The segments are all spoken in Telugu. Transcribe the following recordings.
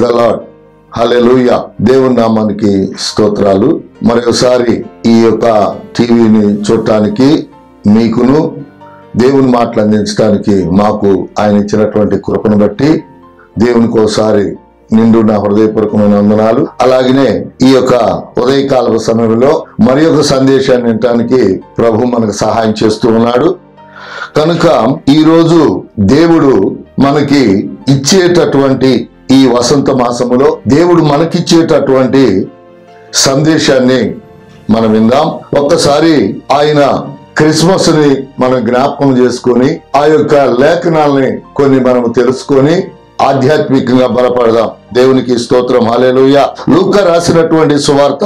ద లాడ్ హలెలూయ దేవుని నామానికి స్తోత్రాలు మరొకసారి ఈ యొక్క టీవీని చూడటానికి మీకును దేవుని మాటలు అందించడానికి మాకు ఆయన ఇచ్చినటువంటి కృపను బట్టి దేవునికి ఒకసారి నిండు నా హృదయపూర్వకమైన వందనాలు అలాగనే ఈ యొక్క ఉదయకాల సమయంలో మరి ఒక సందేశాన్ని వినటానికి ప్రభు మనకు సహాయం చేస్తూ ఉన్నాడు కనుక ఈరోజు దేవుడు మనకి ఇచ్చేటటువంటి ఈ వసంత మాసములో దేవుడు మనకిచ్చేటటువంటి సందేశాన్ని మనం విందాం ఒక్కసారి ఆయన క్రిస్మస్ ని మనం జ్ఞాపకం చేసుకొని ఆ యొక్క లేఖనాల్ని కొన్ని మనం తెలుసుకొని ఆధ్యాత్మికంగా బలపడదాం దేవునికి స్తోత్రం హల్లెలూయ లూక రాసినటువంటి సువార్త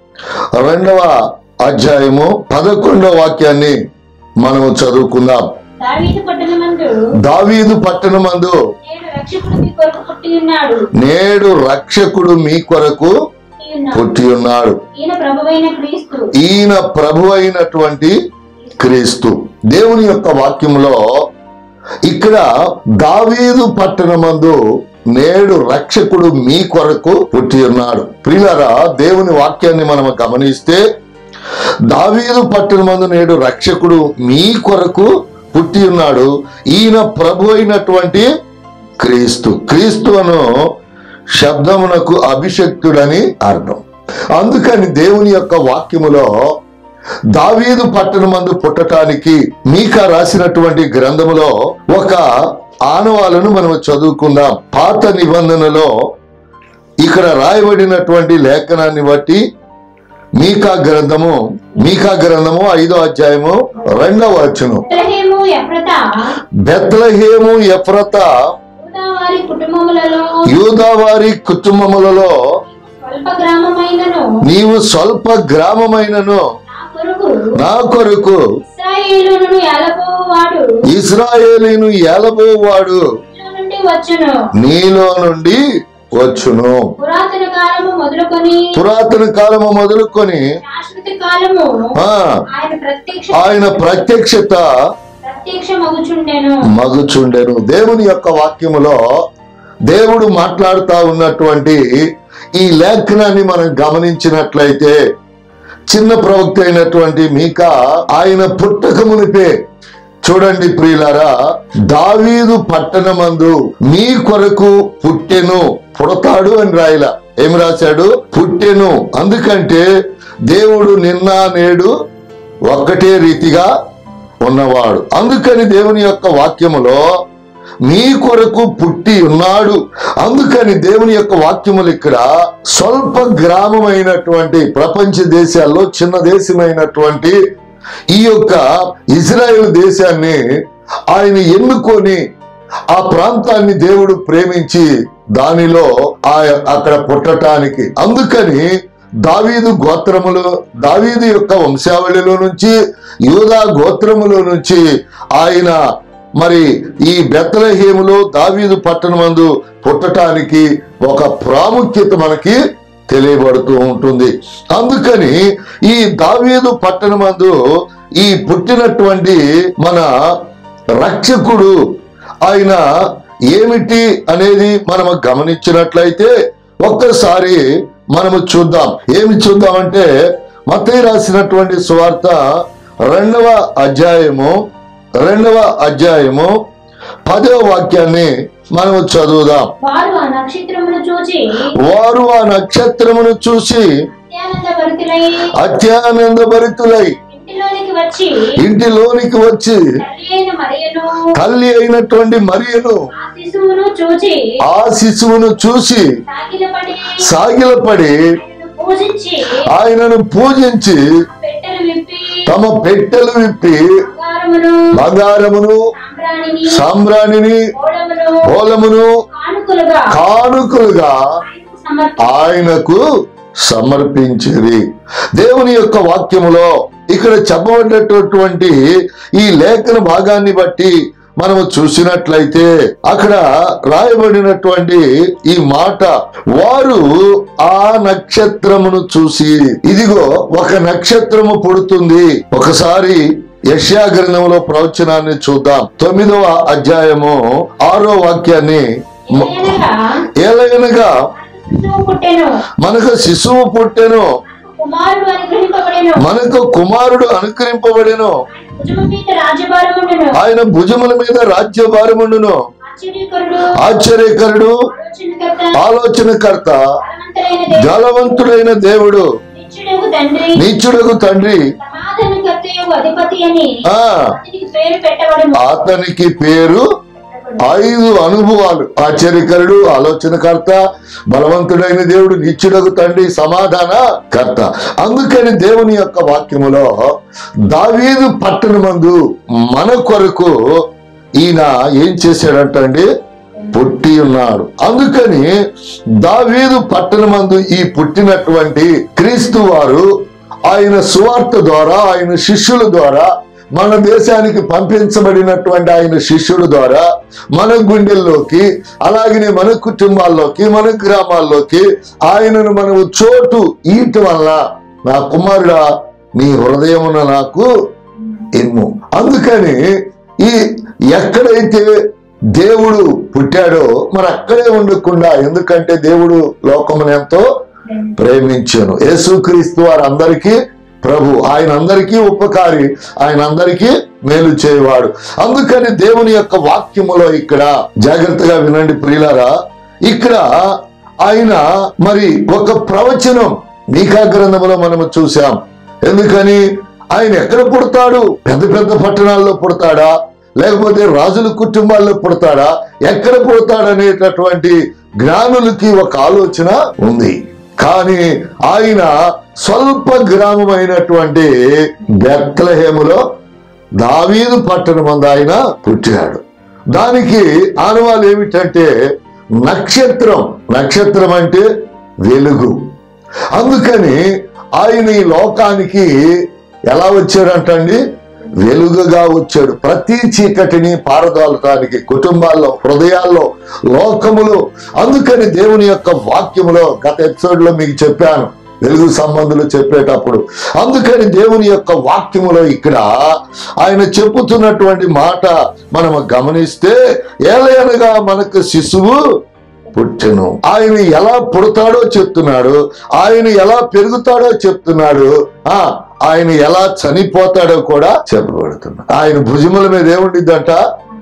రెండవ అధ్యాయము పదకొండవ వాక్యాన్ని మనము చదువుకుందాం దావీదు పట్టణమందు దావీదు పట్టణమందు నేడు రక్షకుడు మీ కొరకు పుట్టి ఉన్నాడు నేడు రక్షకుడు మీ కొరకు పుట్టి ఉన్నాడు. పుట్టి ఉన్నాడు ఈయన ప్రభువైన క్రీస్తు ఈయన ప్రభు అయినటువంటి క్రీస్తు దేవుని యొక్క వాక్యంలో ఇక్కడ దావీదు పట్టణమందు నేడు రక్షకుడు మీ కొరకు పుట్టి ఉన్నాడు ప్రియులరా దేవుని వాక్యాన్ని మనం గమనిస్తే దావీదు పట్టణమందు నేడు రక్షకుడు మీ కొరకు పుట్టి ఉన్నాడు ఈయన ప్రభు అయినటువంటి క్రీస్తు క్రీస్తు అను శబ్దమునకు అభిషక్తుడని అర్థం అందుకని దేవుని యొక్క వాక్యములో దావీదు పట్టణమందు పుట్టటానికి మీకా రాసినటువంటి గ్రంథములో ఒక ఆనవాలను మనం చదువుకుందాం పాత నిబంధనలో ఇక్కడ రాయబడినటువంటి లేఖనాన్ని బట్టి మీకా గ్రంథము మీకా గ్రంథము ఐదో అధ్యాయము రెండవ వచనం బెత్లెహేము ఎఫ్రత బెత్లహేము ఎఫ్రత యూదావారి కుటుంబములలో యూదావారి కుటుంబములలో స్వల్ప గ్రామమైనను నీవు స్వల్ప గ్రామమైనను నా కొరకు నా కొరకు ఇస్రాయేలును ఏలబోవాడు ఇస్రాయేలీను ఏలబోవాడు ఇంట్లో నుండి వచ్చును నీలో నుండి వచ్చును పురాతన కాలము మొదలుకొని పురాతన కాలము మొదలుకొని శాశ్వత కాలము ఆ ఆయన ప్రత్యక్ష ఆయన ప్రత్యక్షత ప్రత్యక్ష మగుచుండెను మగుచుండెను దేవుని యొక్క వాక్యములో దేవుడు మాట్లాడుతా ఉన్నటువంటి ఈ లేఖనాన్ని మనం గమనించినట్లయితే చిన్న ప్రవక్త అయినటువంటి మీక ఆయన పుట్టక మునిపే చూడండి ప్రియులారా దావీదు పట్టణమందు మీ కొరకు పుట్టెను పుడతాడు అని రాయల ఏం రాశాడు పుట్టెను అందుకంటే దేవుడు నిన్న నేడు ఒక్కటే రీతిగా ఉన్నవాడు అందుకని దేవుని యొక్క వాక్యములో మీ కొరకు పుట్టి ఉన్నాడు అందుకని దేవుని యొక్క వాక్యములు ఇక్కడ స్వల్ప గ్రామమైనటువంటి ప్రపంచ దేశాల్లో చిన్న దేశమైనటువంటి ఈ యొక్క ఇజ్రాయెల్ దేశాన్ని ఆయన ఎన్నుకొని ఆ ప్రాంతాన్ని దేవుడు ప్రేమించి దానిలో ఆ అక్కడ పుట్టటానికి అందుకని దావీదు గోత్రములు దావీదు యొక్క వంశావళిలో నుంచి యూదా గోత్రములో నుంచి ఆయన మరి ఈ బెత్తలహేములో దావీదు పట్టణమందు పుట్టటానికి ఒక ప్రాముఖ్యత మనకి తెలియబడుతూ ఉంటుంది అందుకని ఈ దావీదు పట్టణమందు ఈ పుట్టినటువంటి మన రక్షకుడు ఆయన ఏమిటి అనేది మనము గమనించినట్లయితే ఒక్కసారి మనము చూద్దాం ఏమి చూద్దామంటే మతయ్య రాసినటువంటి సువార్త రెండవ అధ్యాయము రెండవ అధ్యాయము పదవ వాక్యాన్ని మనము చదువుదాం వారు ఆ నక్షత్రమును చూచి వారు ఆ నక్షత్రమును చూసి అత్యానంద భరితులై అత్యానంద భరితులై ఇంటిలోనికి వచ్చి ఇంటిలోనికి వచ్చి తల్లి అయిన మరియను తల్లి అయినటువంటి మరియను ఆ శిశువును చూచి ఆ శిశువును చూసి సాగిలపడి సాగిలపడి ఆయనను పూజించి ఆయనను పూజించి పెట్టెలు విప్పి తమ పెట్టెలు విప్పి బంగారమును బంగారమును సాంబ్రాణిని సాంబ్రాణిని ఓడమును ఓలమును కానుకలుగా కానుకలుగా ఆయనకు సమర్పి ఆయనకు సమర్పించిరి దేవుని యొక్క వాక్యములో ఇక్కడ చెప్పబడినటువంటి ఈ లేఖన భాగాన్ని బట్టి మనము చూసినట్లయితే అక్కడ రాయబడినటువంటి ఈ మాట వారు ఆ నక్షత్రమును చూసి ఇదిగో ఒక నక్షత్రము పుడుతుంది ఒకసారి యష్యా గ్రంథంలో ప్రవచనాన్ని చూద్దాం తొమ్మిదవ అధ్యాయము ఆరో వాక్యాన్ని ఏలయనగా ఏలైనగా శిశువు పుట్టెను మనకు శిశువు పుట్టెను కుమారుడు అనుగ్రహింపబడెను మనకు కుమారుడు అనుకరింపబడెను భుజము మీద రాజ్యభారముండును ఆయన భుజముల మీద రాజ్యభారముండును ఆశ్చర్యకరుడు ఆశ్చర్యకరుడు ఆలోచనకర్త ఆలోచనకర్త బలవంతుడైన దేవుడు జలవంతుడైన దేవుడు నిత్యుడగు తండ్రి నీచుడకు తండ్రి సమాధానకర్తయగు అధిపతి అని ఆ అతనికి పేరు పెట్టబడును అతనికి పేరు ఐదు అనుభవాలు ఆశ్చర్యకరుడు ఆలోచనకర్త బలవంతుడైన దేవుడు నిత్యుడకు తండ్రి సమాధాన కర్త అందుకని దేవుని యొక్క వాక్యములో దావీదు పట్టణమందు మన కొరకు ఈయన ఏం చేశాడంటండి పుట్టి ఉన్నాడు అందుకని దావీదు పట్టణమందు ఈ పుట్టినటువంటి క్రీస్తు వారు ఆయన సువార్త ద్వారా ఆయన శిష్యుల ద్వారా మన దేశానికి పంపించబడినటువంటి ఆయన శిష్యుల ద్వారా మన గుండెల్లోకి అలాగనే మన కుటుంబాల్లోకి మన గ్రామాల్లోకి ఆయనను మనము చోటు ఈట వల్ల నా కుమారుడా నీ హృదయమున నాకు ఎన్ను అందుకని ఈ ఎక్కడైతే దేవుడు పుట్టాడో మరి అక్కడే ఉండకుండా ఎందుకంటే దేవుడు లోకమును ఎంతో ప్రేమించాను యేసుక్రీస్తు వారందరికీ ప్రభు ఆయన అందరికీ ఉపకారి ఆయన అందరికీ మేలు చేయవాడు అందుకని దేవుని యొక్క వాక్యములో ఇక్కడ జాగ్రత్తగా వినండి ప్రియులారా ఇక్కడ ఆయన మరి ఒక ప్రవచనం మీకా గ్రంథములో మనము చూసాం ఎందుకని ఆయన ఎక్కడ పుడతాడు పెద్ద పెద్ద పట్టణాల్లో పుడతాడా లేకపోతే రాజుల కుటుంబాల్లో పుడతాడా ఎక్కడ పుడతాడనేటటువంటి జ్ఞానులకి ఒక ఆలోచన ఉంది కానీ ఆయన స్వల్ప గ్రామమైనటువంటి బెత్లహేములో దావీదు పట్టణం మందు ఆయన పుట్టాడు దానికి ఆనవాలు ఏమిటంటే నక్షత్రం నక్షత్రం అంటే వెలుగు అందుకని ఆయన ఈ లోకానికి ఎలా వచ్చాడంటండి వెలుగుగా వచ్చాడు ప్రతి చీకటిని పారదోలటానికి కుటుంబాల్లో హృదయాల్లో లోకములో అందుకని దేవుని యొక్క వాక్యములో గత ఎపిసోడ్ లో మీకు చెప్పాను వెలుగు సంబంధులు చెప్పేటప్పుడు అందుకని దేవుని యొక్క వాక్యములో ఇక్కడ ఆయన చెప్పుతున్నటువంటి మాట మనము గమనిస్తే ఏలయనగా మనకు శిశువు పుట్టెను ఆయన ఎలా పుడతాడో చెప్తున్నాడు ఆయన ఎలా పెరుగుతాడో చెప్తున్నాడు ఆ ఆయన ఎలా చనిపోతాడో కూడా చెప్పబడుతున్నాడు ఆయన భుజముల మీద ఏముండిద్దంట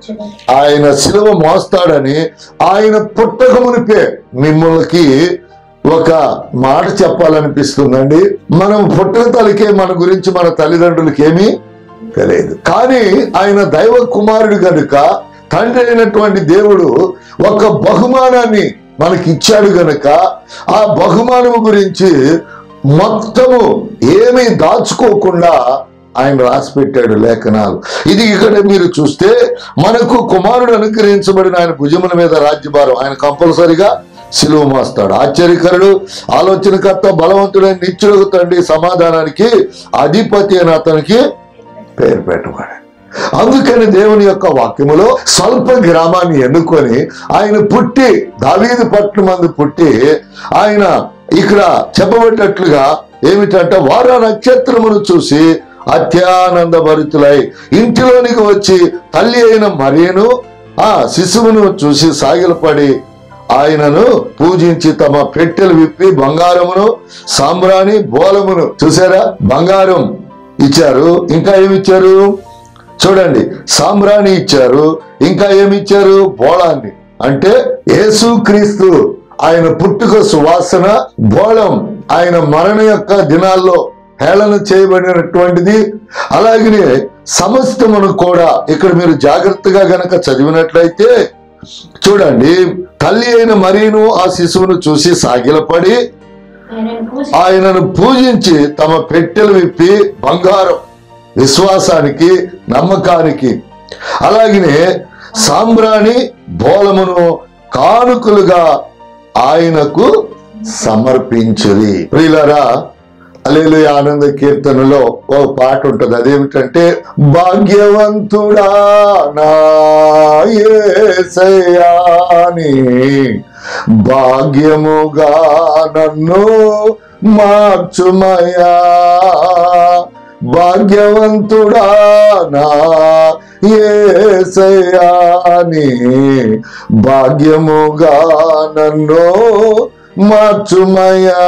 ఆయన శిలువ మోస్తాడని ఆయన పుట్టక మునిపే మిమ్మల్కి ఒక మాట చెప్పాలనిపిస్తుందండి మనం పుట్టిన తలకే మన గురించి మన తల్లిదండ్రులకి ఏమీ తెలియదు కానీ ఆయన దైవ కుమారుడు గనుక తండ్రి అయినటువంటి దేవుడు ఒక బహుమానాన్ని మనకి ఇచ్చాడు గనుక ఆ బహుమానము గురించి మొత్తము ఏమీ దాచుకోకుండా ఆయన రాసి పెట్టాడు లేఖనాలు ఇది ఇక్కడ మీరు చూస్తే మనకు కుమారుడు అనుగ్రహించబడిన ఆయన భుజముల మీద రాజ్యభారం ఆయన కంపల్సరిగా సిలువ మోస్తాడు ఆశ్చర్యకరుడు ఆలోచనకర్త బలవంతుడైన నిత్యుడు తండ్రి సమాధానానికి అధిపతి అని అతనికి పేరు పెట్టబడి అందుకని దేవుని యొక్క వాక్యములో స్వల్ప గ్రామాన్ని ఎన్నుకొని ఆయన పుట్టి దావీదు పట్ల మంది పుట్టి ఆయన ఇక్కడ చెప్పబడ్డట్లుగా ఏమిటంటే వారు ఆ నక్షత్రమును చూసి అత్యానంద భరితులై ఇంటిలోనికి వచ్చి తల్లి అయిన మరియను ఆ శిశువును చూసి సాగిలపడి ఆయనను పూజించి తమ పెట్టెలు విప్పి బంగారమును సాంబ్రాణి బోలమును చూసారా బంగారం ఇచ్చారు ఇంకా ఏమి ఇచ్చారు చూడండి సాంబ్రాణి ఇచ్చారు ఇంకా ఏమి ఇచ్చారు బోళాన్ని అంటే యేసుక్రీస్తు ఆయన పుట్టుక సువాసన బోళం ఆయన మరణ యొక్క దినాల్లో హేళన చేయబడినటువంటిది అలాగనే సమస్తమును కూడా ఇక్కడ మీరు జాగ్రత్తగా గనక చదివినట్లయితే చూడండి తల్లి అయిన మరీను ఆ శిశువును చూసి సాగిలపడి ఆయనను పూజ ఆయనను పూజించి తమ పెట్టెలు విప్పి బంగారం విశ్వాసానికి నమ్మకానికి అలాగనే సాంబ్రాణి బోలమును కానుకలుగా ఆయనకు సమర్పించుది ప్రియులరా అలేలు ఆనంద కీర్తనలో ఓ పాట ఉంటుంది అదేమిటంటే భాగ్యవంతుడా నా యేసయ్యాని భాగ్యముగా నన్ను మార్చుమయా భాగ్యవంతుడా నా ఏసయాని భాగ్యముగా నన్ను మార్చుమయా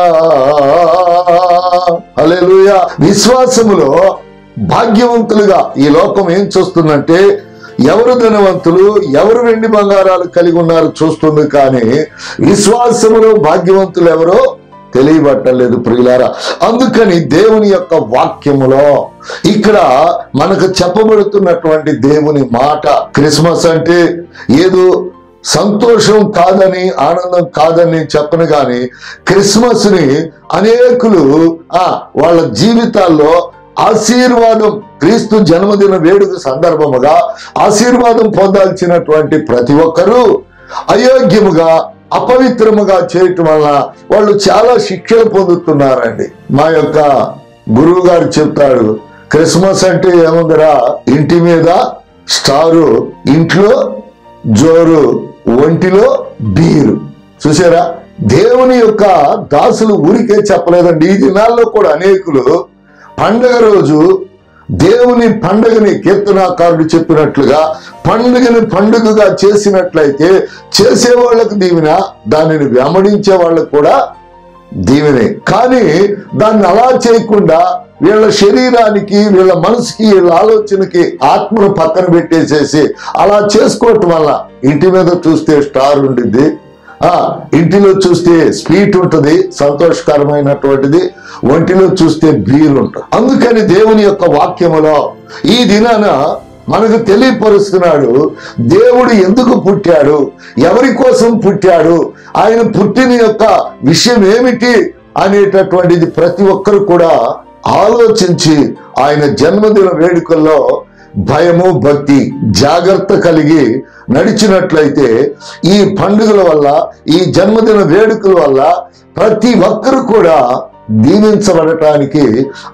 హల్లెలూయా విశ్వాసములో భాగ్యవంతులుగా ఈ లోకం ఏం చూస్తుందంటే ఎవరు ధనవంతులు ఎవరు వెండి బంగారాలు కలిగి ఉన్నారు చూస్తుంది కానీ విశ్వాసములో భాగ్యవంతులు ఎవరో తెలియబట్టలేదు ప్రియులారా అందుకని దేవుని యొక్క వాక్యములో ఇక్కడ మనకు చెప్పబడుతున్నటువంటి దేవుని మాట క్రిస్మస్ అంటే ఏదో సంతోషం కాదని ఆనందం కాదని చెప్పను గాని క్రిస్మస్ ని అనేకులు ఆ వాళ్ళ జీవితాల్లో ఆశీర్వాదం క్రీస్తు జన్మదిన వేడుక సందర్భముగా ఆశీర్వాదం పొందాల్సినటువంటి ప్రతి ఒక్కరూ అయోగ్యముగా అపవిత్రముగా చేయటం వల్ల వాళ్ళు చాలా శిక్షలు పొందుతున్నారండి మా యొక్క గురువు గారు చెప్తాడు క్రిస్మస్ అంటే ఏముందిరా ఇంటి మీద స్టారు ఇంట్లో జోరు ఒంటిలో బీరు చూసారా దేవుని యొక్క దాసులు ఊరికే చెప్పలేదండి ఈ దినాల్లో కూడా అనేకులు పండగ రోజు దేవుని పండుగని కీర్తనాకారుడు చెప్పినట్లుగా పండుగని పండుగగా చేసినట్లయితే చేసే వాళ్ళకు దీవెన దానిని వెంబడించే వాళ్ళకు కూడా దీవెనే కానీ దాన్ని అలా చేయకుండా వీళ్ళ శరీరానికి వీళ్ళ మనసుకి వీళ్ళ ఆలోచనకి ఆత్మను పక్కన పెట్టేసేసి అలా చేసుకోవటం వల్ల ఇంటి మీద చూస్తే స్టార్ ఉండిద్ది ఆ ఇంటిలో చూస్తే స్వీట్ ఉంటది సంతోషకరమైనటువంటిది ఒంటిలో చూస్తే బీర్ ఉంటుంది అందుకని దేవుని యొక్క వాక్యములో ఈ దినాన మనకు తెలియపరుస్తున్నాడు దేవుడు ఎందుకు పుట్టాడు ఎవరి కోసం పుట్టాడు ఆయన పుట్టిన యొక్క విషయం ఏమిటి అనేటటువంటిది ప్రతి ఒక్కరు కూడా ఆలోచించి ఆయన జన్మదిన వేడుకల్లో భయము భక్తి జాగ్రత్త కలిగి నడిచినట్లయితే ఈ పండుగల వల్ల ఈ జన్మదిన వేడుకల వల్ల ప్రతి ఒక్కరు కూడా దీవించబడటానికి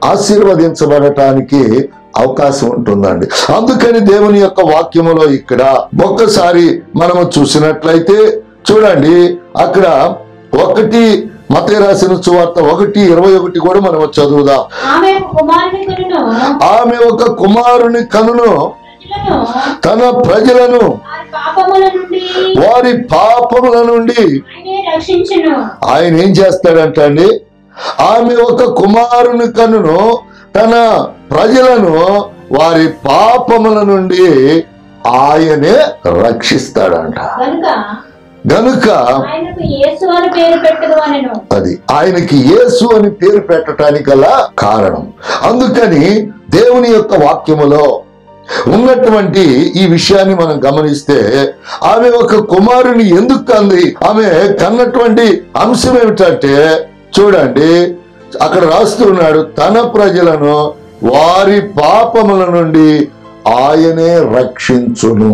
ఆశీర్వదించబడటానికి అవకాశం ఉంటుందండి అందుకని దేవుని యొక్క వాక్యములో ఇక్కడ ఒక్కసారి మనము చూసినట్లయితే చూడండి అక్కడ ఒకటి మత రాసిన సువార్త ఒకటి ఇరవై ఒకటి కూడా మనం చదువుదాం ఆమె ఒక కుమారుని కొనును ఆమె ఒక కుమారుని కనును ప్రజలను తన ప్రజలను వారి పాపముల నుండి వారి పాపముల నుండి ఆయనే రక్షించును ఆయన ఏం చేస్తాడంట అండి ఆమె ఒక కుమారుని కనును తన ప్రజలను వారి పాపముల నుండి ఆయనే రక్షిస్తాడంట కనుక గనుక ఆయనకు యేసు అని పేరు పెట్టుదు అనెను అది ఆయనకి యేసు అని పేరు పెట్టడానికి గల కారణం అందుకని దేవుని యొక్క వాక్యములో ఉన్నటువంటి ఈ విషయాన్ని మనం గమనిస్తే ఆమె ఒక కుమారుని ఎందుకు కంది ఆమె కన్నటువంటి అంశం ఏమిటంటే చూడండి అక్కడ రాస్తున్నాడు తన ప్రజలను వారి పాపముల నుండి ఆయనే రక్షించును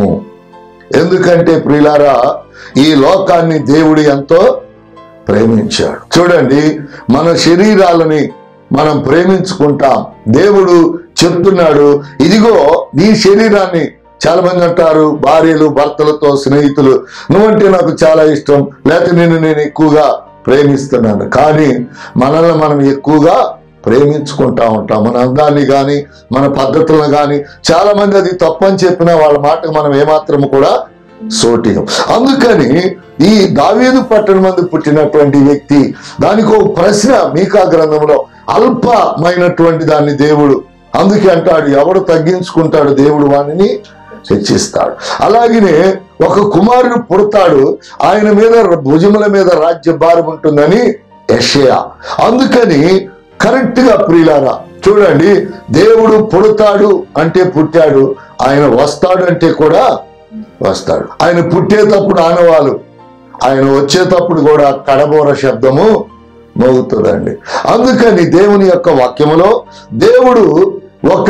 ఎందుకంటే ప్రియులారా ఈ లోకాన్ని దేవుడు ఎంతో ప్రేమించాడు చూడండి మన శరీరాలని మనం ప్రేమించుకుంటాం దేవుడు చెప్తున్నాడు ఇదిగో నీ శరీరాన్ని చాలా మంది అంటారు భార్యలు భర్తలతో స్నేహితులు నువ్వంటే నాకు చాలా ఇష్టం లేకపోతే నేను నేను ఎక్కువగా ప్రేమిస్తున్నాను కానీ మనల్ని మనం ఎక్కువగా ప్రేమించుకుంటా ఉంటాం మన అందాన్ని కానీ మన పద్ధతులను కానీ చాలా మంది అది తప్పని చెప్పినా వాళ్ళ మాటకు మనం ఏమాత్రం కూడా సోటియం అందుకని ఈ దావీదు పట్టణ మంది పుట్టినటువంటి వ్యక్తి దానికి ఒక ప్రశ్న మీకా గ్రంథంలో అల్పమైనటువంటి దాన్ని దేవుడు అందుకే అంటాడు ఎవడు తగ్గించుకుంటాడు దేవుడు వానిని హెచ్చిస్తాడు అలాగనే ఒక కుమారుడు పుడతాడు ఆయన మీద భుజముల మీద రాజ్య భారం ఉంటుందని యషయా అందుకని కరెక్ట్ గా ప్రియులారా చూడండి దేవుడు పుడతాడు అంటే పుట్టాడు ఆయన వస్తాడు అంటే కూడా వస్తాడు ఆయన పుట్టేటప్పుడు ఆనవాలు ఆయన వచ్చేటప్పుడు కూడా కడబోర శబ్దము మోగుతుందండి అందుకని దేవుని యొక్క వాక్యములో దేవుడు ఒక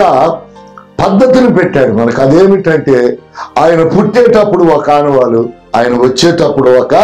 పద్ధతిని పెట్టాడు మనకు అదేమిటంటే ఆయన పుట్టేటప్పుడు ఒక ఆనవాలు ఆయన వచ్చేటప్పుడు ఒక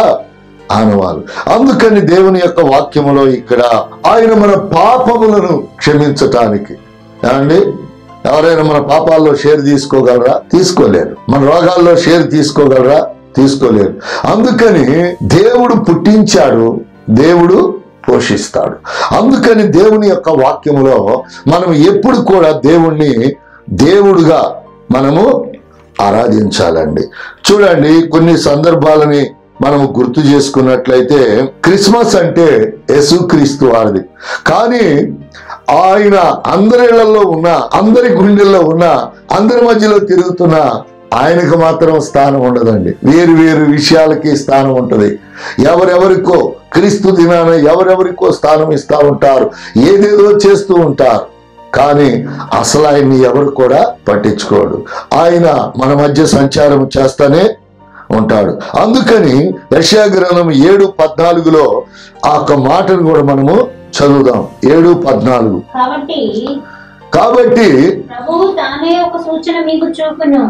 ఆనవాలు అందుకని దేవుని యొక్క వాక్యములో ఇక్కడ ఆయన మన పాపములను క్షమించటానికి ఏమండి ఎవరైనా మన పాపాల్లో షేర్ తీసుకోగలరా తీసుకోలేరు మన రోగాల్లో షేర్ తీసుకోగలరా తీసుకోలేరు అందుకని దేవుడు పుట్టించాడు దేవుడు పోషిస్తాడు అందుకని దేవుని యొక్క వాక్యములో మనం ఎప్పుడు కూడా దేవుణ్ణి దేవుడుగా మనము ఆరాధించాలండి చూడండి కొన్ని సందర్భాలని మనము గుర్తు చేసుకున్నట్లయితే క్రిస్మస్ అంటే యేసుక్రీస్తు వారిది కానీ ఆయన అందరిళ్లలో ఉన్న అందరి గుండెల్లో ఉన్న అందరి మధ్యలో తిరుగుతున్న ఆయనకు మాత్రం స్థానం ఉండదండి వేరు వేరు విషయాలకి స్థానం ఉంటది ఎవరెవరికో క్రీస్తు దినాన ఎవరెవరికో స్థానం ఇస్తా ఉంటారు ఏదేదో చేస్తూ ఉంటారు కానీ అసలు ఆయన్ని ఎవరు కూడా పట్టించుకోడు ఆయన మన మధ్య సంచారం చేస్తానే ఉంటాడు అందుకని యెషయా గ్రంథం ఏడు పద్నాలుగులో ఆ యొక్క మాటను కూడా మనము చదువుదాం ఏడు పద్నాలుగు కాబట్టి కాబట్టి ప్రభువు తానే ఒక సూచన మీకు చూపును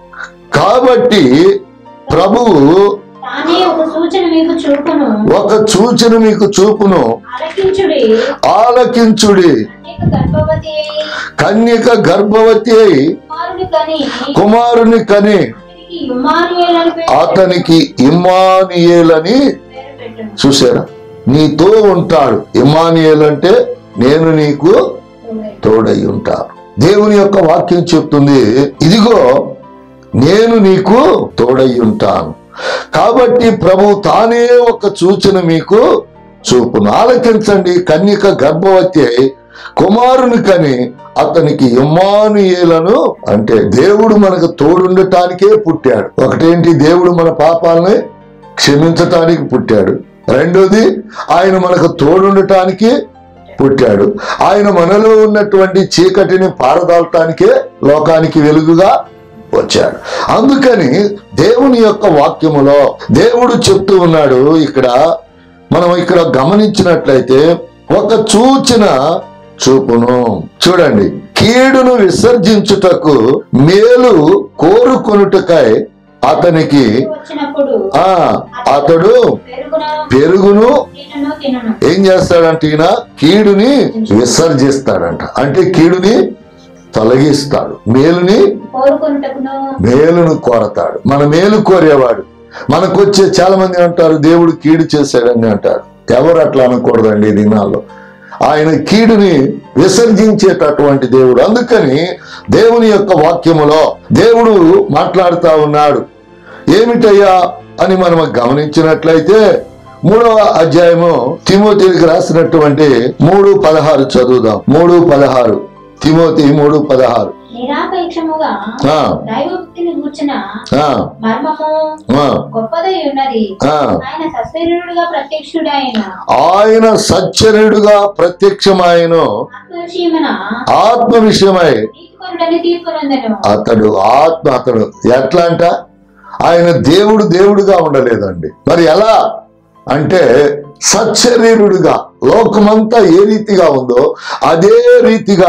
కాబట్టి ప్రభువు తానే ఒక సూచన మీకు చూపును ఒక సూచన మీకు చూపును ఆలకించుడి ఆలకించుడి అనేక గర్భవతి అయి కన్యక గర్భవతి అయి కుమారుని కని కుమారుని కని అతనికి ఇమ్మానుయేలు అని పేరు అతనికి ఇమ్మానియేలని పేరు పెట్టును చూసారా నీతో ఉంటాడు ఇమానియేల్ అంటే నేను నీకు తోడై ఉంటాను దేవుని యొక్క వాక్యం చెప్తుంది ఇదిగో నేను నీకు తోడై ఉంటాను కాబట్టి ప్రభు తానే ఒక సూచన మీకు చూపును ఆలకించండి కన్యక గర్భవతి అయి కుమారుని కని అతనికి ఇమ్మానుయేలను అంటే దేవుడు మనకు తోడుండటానికే పుట్టాడు ఒకటేంటి దేవుడు మన పాపాలని క్షమించటానికి పుట్టాడు రెండోది ఆయన మనకు తోడుండటానికి పుట్టాడు ఆయన మనలో ఉన్నటువంటి చీకటిని పారదాలటానికే లోకానికి వెలుగుగా వచ్చాడు అందుకని దేవుని యొక్క వాక్యములో దేవుడు చెప్తూ ఉన్నాడు ఇక్కడ మనం ఇక్కడ గమనించినట్లయితే ఒక సూచన చూపును చూడండి కీడును విసర్జించుటకు మేలు కోరుకొనుటకై అతనికి వచ్చినప్పుడు ఆ అతడు పెరుగున పెరుగును తినను తినను ఏం చేస్తాడంటే ఈయన కీడుని విసర్జిస్తాడంట అంటే కీడుని తొలగిస్తాడు మేలుని కోరుకొనుటకును మేలును కోరతాడు మన మేలు కోరేవాడు మనకొచ్చే చాలా మంది అంటారు దేవుడు కీడు చేశాడని అంటారు ఎవరు అట్లా అనకూడదండి ఈ దినాల్లో ఆయన కీడుని విసర్జించేటటువంటి దేవుడు అందుకని దేవుని యొక్క వాక్యములో దేవుడు మాట్లాడుతా ఉన్నాడు ఏమిటయ్యా అని మనం గమనించినట్లయితే మూడవ అధ్యాయము తిమోతికి రాసినటువంటి మూడు పదహారు చదువుదాం మూడు పదహారు తిమోతి మూడు పదహారు నిరాపేక్షముగా ఆ, దైవభక్తిని కూర్చిన ఆ, మర్మము ఆ, గొప్పదై ఉన్నది ఆ. ఆయన సశరీరుడుగా ప్రత్యక్షుడైన ఆయన సచ్చరుడుగా ప్రత్యక్షమాయను ఆత్మవిషయమున ఆత్మ విషయమై నీతిపరుడని తీర్పునందెను అతడు ఆత్మ అతడు ఎట్లా అంట ఆయన దేవుడు దేవుడుగా ఉండలేదండి మరి ఎలా అంటే సచ్చరీరుడుగా లోకమంతా ఏ రీతిగా ఉందో అదే రీతిగా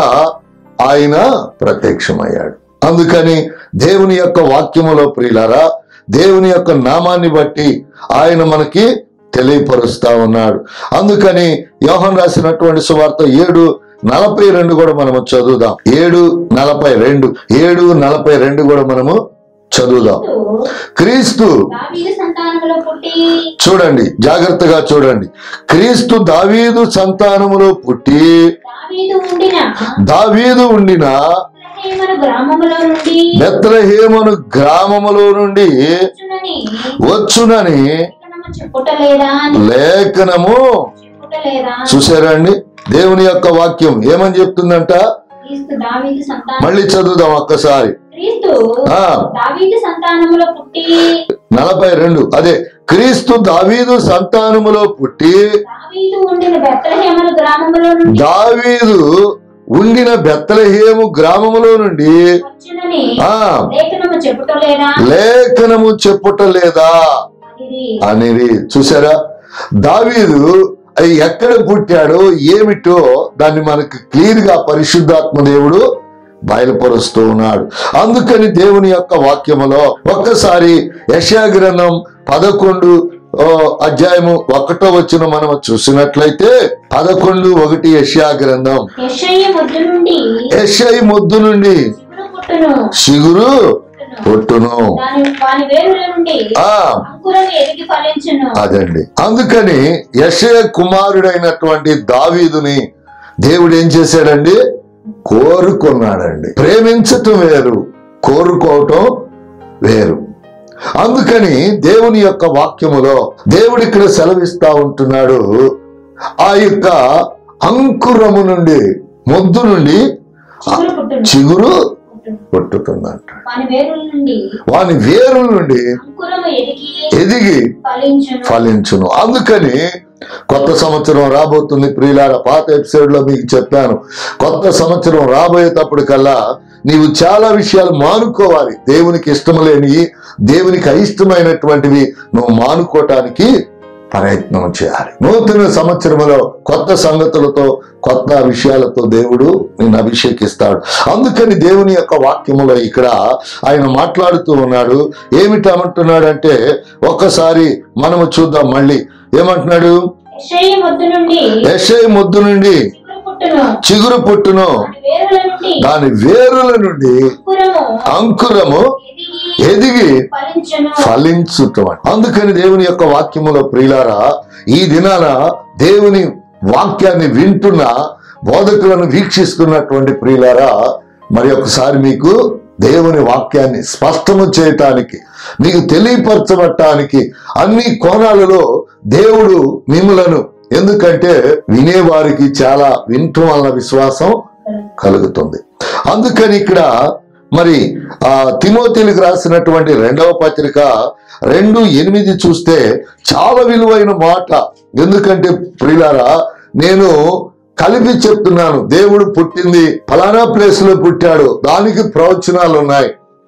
ఆయన ప్రత్యక్షమయ్యాడు అందుకని దేవుని యొక్క వాక్యములో ప్రియులారా దేవుని యొక్క నామాన్ని బట్టి ఆయన మనకి తెలియపరుస్తా ఉన్నాడు అందుకని యోహన్ రాసినటువంటి సువార్త ఏడు నలభై రెండు కూడా మనము చదువుదాం ఏడు నలభై రెండు ఏడు నలభై రెండు కూడా మనము చదువుదాం క్రీస్తు దావీదు సంతానములో పుట్టి చూడండి జాగ్రత్తగా చూడండి క్రీస్తు దావీదు సంతానములో పుట్టి దావీదు ఉండిన దావీదు ఉండిన బెత్లెహేమను గ్రామములో నుండి బెత్లహేమను గ్రామములో నుండి వచ్చునని వచ్చునని లేఖనము చెప్పుటలేదా అని లేఖనము చెప్పుటలేదా చూసారా అండి దేవుని యొక్క వాక్యం ఏమని చెప్తుందంట క్రీస్తు దావీదు సంతానం మళ్ళీ చదువుదాం ఒక్కసారి క్రీస్తు ఆ దావీదు సంతానములో పుట్టి నలభై రెండు అదే క్రీస్తు దావీదు సంతానములో పుట్టి దావీదు ఉండిన బెత్లెహేమను గ్రామములో నుండి దావీదు ఉండిన బెత్తలహేము గ్రామములో నుండి వచ్చునని ఆ లేఖనము చెప్పుటలేదా లేఖనము చెప్పుటలేదా అనిరి అనేది చూసారా దావీదు అయి ఎక్కడ పుట్టాడో ఏమిటో దాన్ని మనకు క్లియర్ గా పరిశుద్ధాత్మ దేవుడు బయలుపరుస్తూ ఉన్నాడు అందుకని దేవుని యొక్క వాక్యములో ఒక్కసారి యశా గ్రంథం పదకొండు ఓ, అధ్యాయము ఒకటో వచ్చిన మనం చూసినట్లయితే పదకొండు ఒకటి యశా గ్రంథం యెషయ ముద్దు నుండి యెషయి ముద్దు నుండి చిగురు పుట్టును చిగురు పుట్టును. పుట్టును దాని వాని వేరుల నుండి ఆ అంకురం ఎదిగి ఫలించును అదండి అందుకని యశయ కుమారుడైనటువంటి దావీదుని దేవుడు ఏం చేశాడండి కోరుకున్నాడండి ప్రేమించటం వేరు కోరుకోవటం వేరు అందుకని దేవుని యొక్క వాక్యములో దేవుడు ఇక్కడ సెలవిస్తా ఉంటున్నాడు ఆ యొక్క అంకురము నుండి మొద్దు నుండి చిగురు పుట్టును చిగురు పుట్టును. పుట్టుతుందంట వాని వేరుల నుండి వాని వేరుల నుండి అంకురము ఎదిగి ఎదిగి ఫలించును ఫలించును అందుకని కొత్త సంవత్సరం రాబోతుంది ప్రియులార పాత ఎపిసోడ్ లో మీకు చెప్పాను కొత్త సంవత్సరం రాబోయేటప్పటికల్లా నీవు చాలా విషయాలు మానుకోవాలి దేవునికి ఇష్టం లేని దేవునికి అయిష్టమైనటువంటివి నువ్వు మానుకోవటానికి ప్రయత్నం చేయాలి నూతన సంవత్సరంలో కొత్త సంగతులతో కొత్త విషయాలతో దేవుడు నిన్ను అభిషేకిస్తాడు అందుకని దేవుని యొక్క వాక్యములో ఇక్కడ ఆయన మాట్లాడుతూ ఉన్నాడు ఏమిటమంటున్నాడంటే ఒక్కసారి మనము చూద్దాం మళ్ళీ ఏమంటున్నాడు యెషయి మొద్దు నుండి యెషై ముద్దు నుండి చిగురు పుట్టును చిగురు పుట్టును వాని వేరుల నుండి దాని వేరుల నుండి అంకురము అంకురము ఎదిగి ఎదిగి ఫలించును ఫలించుట అందుకని దేవుని యొక్క వాక్యములో ప్రియులారా ఈ దినాన దేవుని వాక్యాన్ని వింటున్న బోధకులను వీక్షిస్తున్నటువంటి ప్రియులారా మరి ఒకసారి మీకు దేవుని వాక్యాన్ని స్పష్టము చేయటానికి మీకు తెలియపరచబట్టానికి అన్ని కోణాలలో దేవుడు మిమ్మలను ఎందుకంటే వినేవారికి చాలా వింటం వలన విశ్వాసం కలుగుతుంది అందుకని ఇక్కడ మరి ఆ తిమోతిలకు రాసినటువంటి రెండవ పత్రిక రెండు ఎనిమిది చూస్తే చాలా విలువైన మాట ఎందుకంటే ప్రియులారా నేను కలిపి చెప్తున్నాను దేవుడు పుట్టింది ఫలానా ప్లేస్ లో పుట్టాడు దానికి ప్రవచనాలు ఉన్నాయి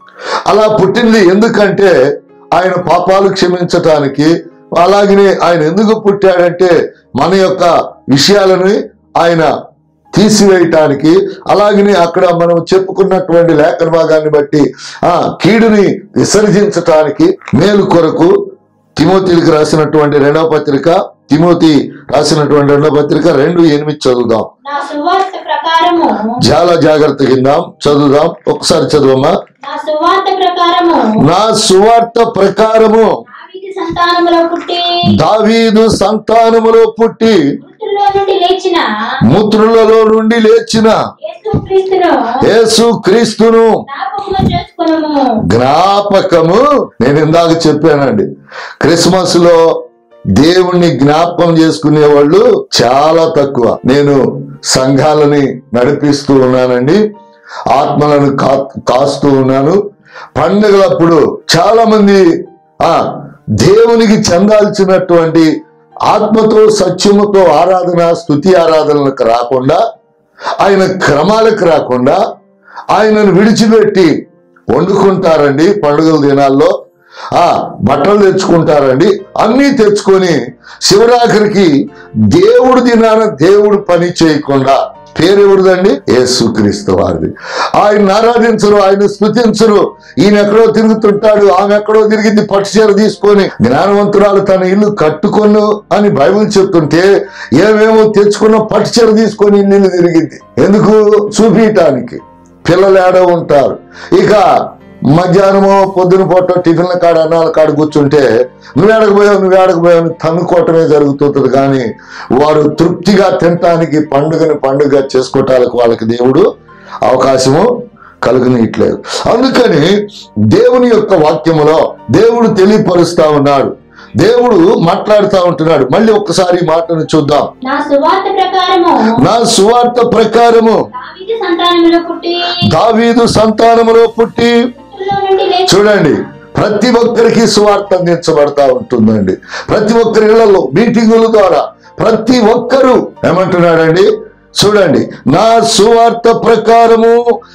అలా పుట్టింది ఎందుకంటే ఆయన పాపాలు క్షమించటానికి అలాగనే ఆయన ఎందుకు పుట్టాడంటే మన యొక్క విషయాలని ఆయన తీసివేయటానికి అలాగనే అక్కడ మనం చెప్పుకున్నటువంటి లేఖన భాగాన్ని బట్టి ఆ కీడుని విసర్జించటానికి మేలు కొరకు తిమోతికి రాసినటువంటి రెండవ పత్రిక తిమోతి రాసినటువంటి రెండవ పత్రిక రెండు ఎనిమిది చదువుదాం నా సువార్త ప్రకారము చాలా జాగ్రత్త కిందాం చదువుదాం ఒకసారి చదువమ్మా నా సువార్త ప్రకారము నా సువార్త ప్రకారము దావీదు సంతానములో పుట్టి దావీదు సంతానములో పుట్టి మృతుల్లో నుండి లేచిన మూత్రులలో నుండి లేచిన యేసుక్రీస్తును యేసు క్రీస్తును జ్ఞాపకము చేసుకునము జ్ఞాపకము నేను ఇందాక చెప్పానండి క్రిస్మస్ లో దేవుణ్ణి జ్ఞాపకం చేసుకునే వాళ్ళు చాలా తక్కువ నేను సంఘాలని నడిపిస్తూ ఉన్నానండి ఆత్మలను కా కాస్తూ ఉన్నాను పండుగలప్పుడు చాలా మంది ఆ దేవునికి చెందాల్సినటువంటి ఆత్మతో సత్యముతో ఆరాధన స్థుతి ఆరాధనలకు రాకుండా ఆయన క్రమాలకు రాకుండా ఆయనను విడిచిపెట్టి వండుకుంటారండి పండుగల దినాల్లో ఆ బట్టలు తెచ్చుకుంటారండి అన్నీ తెచ్చుకొని శివరాఖరికి దేవుడు దినాన దేవుడు పని చేయకుండా పేరెవరిదండి యేసుక్రీస్తు వారిది ఆయన ఆరాధించరు ఆయన స్థుతించరు ఈయన ఎక్కడో తిరుగుతుంటాడు ఆమె ఎక్కడో తిరిగింది పట్టుచీర తీసుకొని జ్ఞానవంతురాలు తన ఇల్లు కట్టుకొను అని బైబిల్ చెప్తుంటే ఏమేమో తెచ్చుకున్న పట్టుచీర తీసుకొని ఇల్లు తిరిగింది ఎందుకు చూపించటానికి పిల్లలు ఏడో ఉంటారు ఇక మధ్యాహ్నమో పొద్దున పూట టిఫిన్ల కాడ అన్నాల కాడ కూర్చుంటే నువ్వు ఏడకపోయావు నువ్వు ఏడకపోయావు అని తన్నుకోవటమే జరుగుతుంటది కానీ వారు తృప్తిగా తినటానికి పండుగని పండుగ చేసుకోవటానికి వాళ్ళకి దేవుడు అవకాశము కలుగనీయట్లేదు అందుకని దేవుని యొక్క వాక్యములో దేవుడు తెలియపరుస్తా ఉన్నాడు దేవుడు మాట్లాడుతూ ఉంటున్నాడు మళ్ళీ ఒక్కసారి ఈ మాటను చూద్దాం నా సువార్త ప్రకారము నా సువార్త ప్రకారము దావీదు సంతానములో పుట్టి దావీదు సంతానములో పుట్టి మృతుల్లో నుండి లేచి చూడండి ప్రతి ఒక్కరికి సువార్త అందించబడతా ఉంటుందండి ప్రతి ఒక్కరి ఇళ్లలో మీటింగుల ద్వారా ప్రతి ఒక్కరూ ఏమంటున్నాడండి చూడండి నా సువార్త ప్రకారము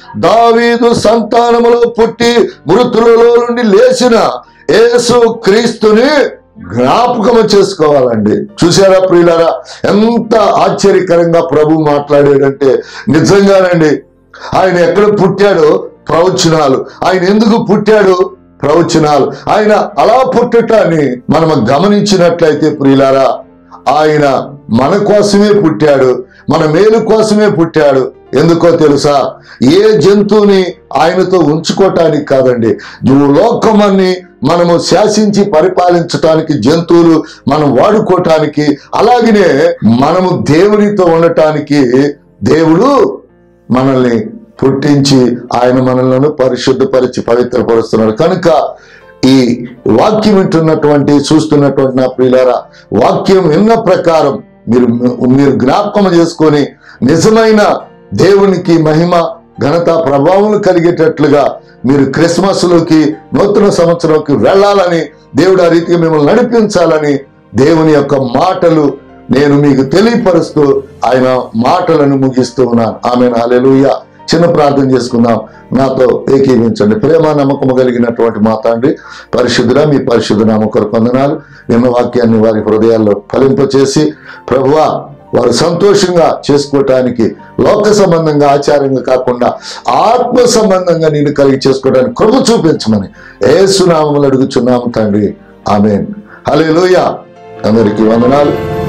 దావీదు సంతానములో పుట్టి మృతులలో నుండి లేచిన యేసు క్రీస్తుని జ్ఞాపకము చేసుకోవాలండి చూసారా ప్రియులారా ఎంత ఆశ్చర్యకరంగా ప్రభు మాట్లాడాడంటే నిజంగానండి ఆయన ఎక్కడ పుట్టాడో ప్రవచనాలు ఆయన ఎందుకు పుట్టాడు ప్రవచనాలు ఆయన అలా పుట్టటాన్ని మనం గమనించినట్లయితే ప్రియులారా ఆయన మన కోసమే పుట్టాడు మన మేలు కోసమే పుట్టాడు ఎందుకో తెలుసా ఏ జంతువుని ఆయనతో ఉంచుకోవటానికి కాదండి నువ్వు లోకమని మనము శాసించి పరిపాలించటానికి జంతువులు మనం వాడుకోవటానికి అలాగనే మనము దేవునితో ఉండటానికి దేవుడు మనల్ని పుట్టించి ఆయన మనలను పరిశుద్ధపరిచి పవిత్రపరుస్తున్నాడు కనుక ఈ వాక్యం వింటున్నటువంటి చూస్తున్నటువంటి నా ప్రియులారా వాక్యం విన్న ప్రకారం మీరు మీరు జ్ఞాపకం చేసుకొని నిజమైన దేవునికి మహిమ ఘనత ప్రభావం కలిగేటట్లుగా మీరు క్రిస్మస్లోకి నూతన సంవత్సరంకి వెళ్ళాలని దేవుడు ఆ రీతిగా మిమ్మల్ని నడిపించాలని దేవుని యొక్క మాటలు నేను మీకు తెలియపరుస్తూ ఆయన మాటలను ముగిస్తూ ఉన్నాను ఆమె హల్లెలూయ చిన్న ప్రార్థన చేసుకుందాం నాతో ఏకీవించండి ప్రేమ నమ్మకము కలిగినటువంటి మా తండ్రి పరిశుద్ధుల మీ పరిశుద్ధ నామ కొరకు వందనాలు నిన్న వాక్యాన్ని వారి హృదయాల్లో ఫలింపచేసి ప్రభువా వారు సంతోషంగా చేసుకోవటానికి లోక సంబంధంగా ఆచారంగా కాకుండా ఆత్మ సంబంధంగా నేను కలిగి చేసుకోవడానికి కృప చూపించమని ఏసునామములు అడుగుచున్నాము తండ్రి ఆమెన్ హల్లెలూయా అందరికీ వందనాలు